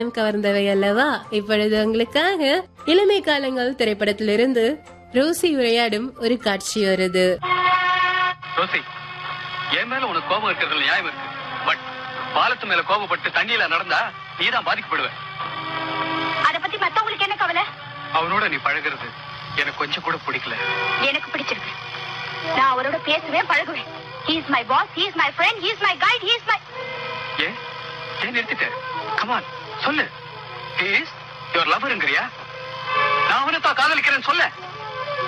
கவர்ந்தவை அல்லவா இப்பொழுது உங்களுக்காக இளமை காலங்கள் திரைப்படத்திலிருந்து ரோசி உரையாடும் ஒரு காட்சி வருது ரோசி என் மேல உனக்கு கோபம் இருக்கிறதுல நியாயம் இருக்கு பட் பாலத்து மேல கோபப்பட்டு தண்ணியில நடந்தா நீதான் பாதிக்கப்படுவ அத பத்தி மத்தவங்களுக்கு என்ன கவலை அவனோட நீ பழகுறது எனக்கு கொஞ்சம் கூட பிடிக்கல எனக்கு பிடிச்சிருக்கு நான் அவரோட பேசுவேன் பழகுவேன் he is my boss he is my friend he is my guide he is my ஏன் ஏன் நிறுத்திட்ட கமான் சொல்லு இஸ் யுவர் லவருங்கிறியா நான் அவனை தான் காதலிக்கிறேன்னு சொல்ல